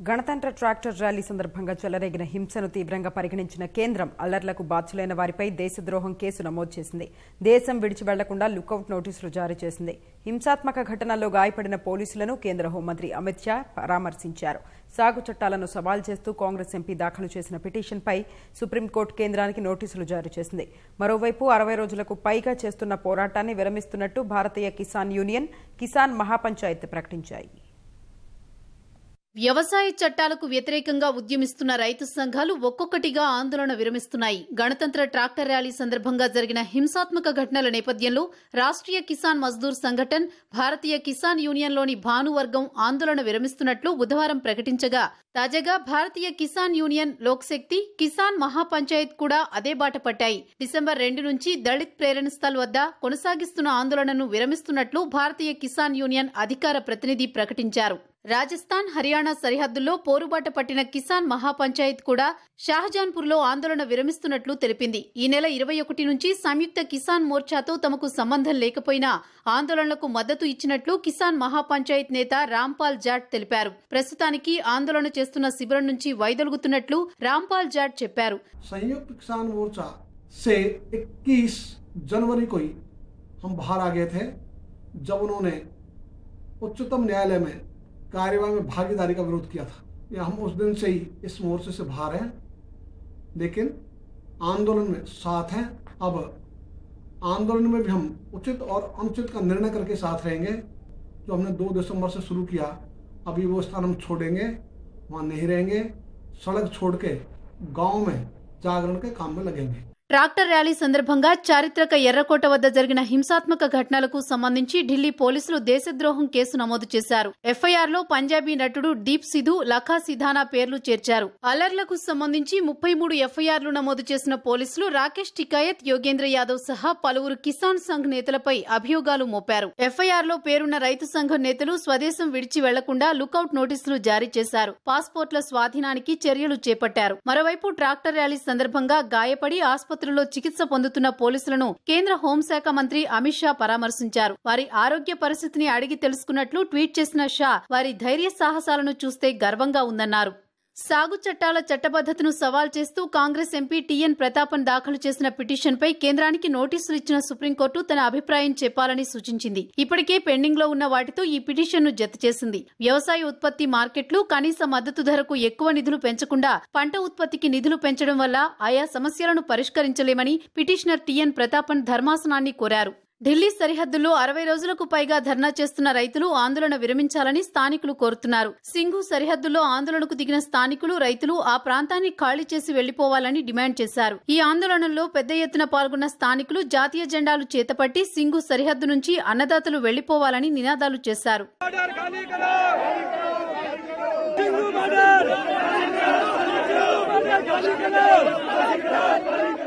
గణతంత్ర tractor rally సందర్భంగా చెలరేగిన హింసను తీవ్రంగా పరిగణించిన కేంద్రం అల్లర్లకు బాధ్యులైన వారిపై దేశద్రోహం కేసు నమోదు చేసింది దేశం విడిచి వెళ్లకుండా లుకౌట్ నోటీసులు జారీ చేసింది హింసాత్మక ఘటనల్లో గాయపడిన పోలీసులను కేంద్ర హోంమంత్రి అమిత్ షా పరామర్శించారు సాగు చట్టాలను సవాల్ చేస్తూ కాంగ్రెస్ ఎంపీ దాఖలు చేసిన పిటిషన్పై సుప్రీంకోర్టు కేంద్రానికి నోటీసులు జారీ చేసింది మరోవైపు అరవై రోజులకు పైగా చేస్తున్న పోరాటాన్ని విరమిస్తున్నట్టు భారతీయ కిసాన్ యూనియన్ కిసాన్ మహాపంచాయత్ ప్రకటించాయి వ్యవసాయ చట్టాలకు వ్యతిరేకంగా ఉద్యమిస్తున్న రైతు సంఘాలు ఒక్కొక్కటిగా ఆందోళన విరమిస్తున్నాయి గణతంత్ర ట్రాక్టర్ ర్యాలీ సందర్భంగా జరిగిన హింసాత్మక ఘటనల నేపథ్యంలో రాష్ట్రీయ కిసాన్ మజ్దూర్ సంఘటన్ భారతీయ కిసాన్ యూనియన్లోని భానువర్గం ఆందోళన విరమిస్తున్నట్లు బుధవారం ప్రకటించగా తాజాగా భారతీయ కిసాన్ యూనియన్ లోక్శక్తి కిసాన్ మహాపంచాయత్ కూడా అదే బాట పట్టాయి డిసెంబర్ రెండు నుంచి దళిత్ ప్రేరణ స్థల్ వద్ద కొనసాగిస్తున్న ఆందోళనను విరమిస్తున్నట్లు భారతీయ కిసాన్ యూనియన్ అధికార ప్రతినిధి ప్రకటించారు రాజస్థాన్ హర్యానా సరిహద్దుల్లో పోరుబాట పట్టిన కిసాన్ మహాపంచాయత్ కూడా షాహజాన్పూర్లో ఆందోళన విరమిస్తున్నట్లు తెలిపింది ఈ నెల ఇరవై ఒకటి నుంచి సంయుక్త కిసాన్ మోర్చాతో తమకు సంబంధం లేకపోయినా ఆందోళనలకు మద్దతు ఇచ్చినట్లు కిసాన్ మహాపంచాయత్ నేత రాంపాల్ జాట్ తెలిపారు ప్రస్తుతానికి ఆందోళన చేస్తున్న శిబిరం నుంచి వైదొలుగుతున్నట్లు రాంపాల్ జాట్ చెప్పారు संयुक्त किसान मोर्चा से 21 जनवरी को ही हम बाहर आ गए थे जब उन्होंने उच्चतम न्यायालय में कार्यवाही में भागीदारी का विरोध किया था या हम उस दिन से ही इस मोर्चे से बाहर हैं लेकिन आंदोलन में साथ हैं अब आंदोलन में भी हम उचित और अनुचित का निर्णय करके साथ रहेंगे जो हमने 2 दिसंबर से शुरू किया अभी वो स्थान हम छोड़ेंगे वहाँ नहीं रहेंगे सड़क छोड़ के गांव में जागरण के काम में लगेंगे ట్రాక్టర్ ర్యాలీ సందర్భంగా చారిత్రక ఎర్రకోట వద్ద జరిగిన హింసాత్మక ఘటనలకు సంబంధించి ఢిల్లీ పోలీసులు దేశద్రోహం కేసు నమోదు చేశారు ఎఫ్ఐఆర్ లో పంజాబీ నటుడు దీప్ సిధు లఖా సిధానా పేర్లు చేర్చారు అలర్లకు సంబంధించి ముప్పై మూడు ఎఫ్ఐఆర్లు నమోదు చేసిన పోలీసులు రాకేష్ టికాయత్ యోగేంద్ర యాదవ్ సహా పలువురు కిసాన్ సంఘ్ నేతలపై అభియోగాలు మోపారు ఎఫ్ఐఆర్ లో పేరున్న రైతు సంఘం నేతలు స్వదేశం విడిచి వెళ్లకుండా లుకౌట్ నోటీసులు జారీ చేశారు పాస్పోర్ట్ల స్వాధీనానికి చర్యలు చేపట్టారు మరోవైపు ట్రాక్టర్ ర్యాలీ సందర్భంగా గాయపడి ఆసుపత్రిలో చికిత్స పొందుతున్న పోలీసులను కేంద్ర హోంశాఖ మంత్రి అమిత్ షా పరామర్శించారు వారి ఆరోగ్య పరిస్థితిని అడిగి తెలుసుకున్నట్లు ట్వీట్ చేసిన షా వారి ధైర్య సాహసాలను చూస్తే గర్వంగా ఉందన్నారు సాగు చట్టాల చట్టబద్దతను సవాల్ చేస్తూ కాంగ్రెస్ ఎంపీ టీఎన్ ప్రతాపన్ దాఖలు చేసిన పిటిషన్పై కేంద్రానికి నోటీసులు ఇచ్చిన సుప్రీంకోర్టు తన అభిప్రాయం చెప్పాలని సూచించింది ఇప్పటికే పెండింగ్ లో ఉన్న వాటితో ఈ పిటిషన్ను జత చేసింది వ్యవసాయ ఉత్పత్తి మార్కెట్లు కనీస మద్దతు ధరకు ఎక్కువ నిధులు పెంచకుండా పంట ఉత్పత్తికి నిధులు పెంచడం వల్ల ఆయా సమస్యలను పరిష్కరించలేమని పిటిషనర్ టీఎన్ ప్రతాపన్ ధర్మాసనాన్ని కోరారు ఢిల్లీ సరిహద్దుల్లో అరవై రోజులకు పైగా ధర్నా చేస్తున్న రైతులు ఆందోళన విరమించాలని స్థానికులు కోరుతున్నారు సింఘు సరిహద్దుల్లో ఆందోళనకు దిగిన స్థానికులు రైతులు ఆ ప్రాంతాన్ని ఖాళీ చేసి వెళ్లిపోవాలని డిమాండ్ చేశారు ఈ ఆందోళనలో పెద్ద ఎత్తున పాల్గొన్న స్థానికులు జాతీయ జెండాలు చేతపట్టి సింఘు సరిహద్దు నుంచి అన్నదాతలు వెళ్లిపోవాలని నినాదాలు చేశారు बॉर्डर खाली करो सिंधु बॉर्डर सिंधु बॉर्डर खाली करो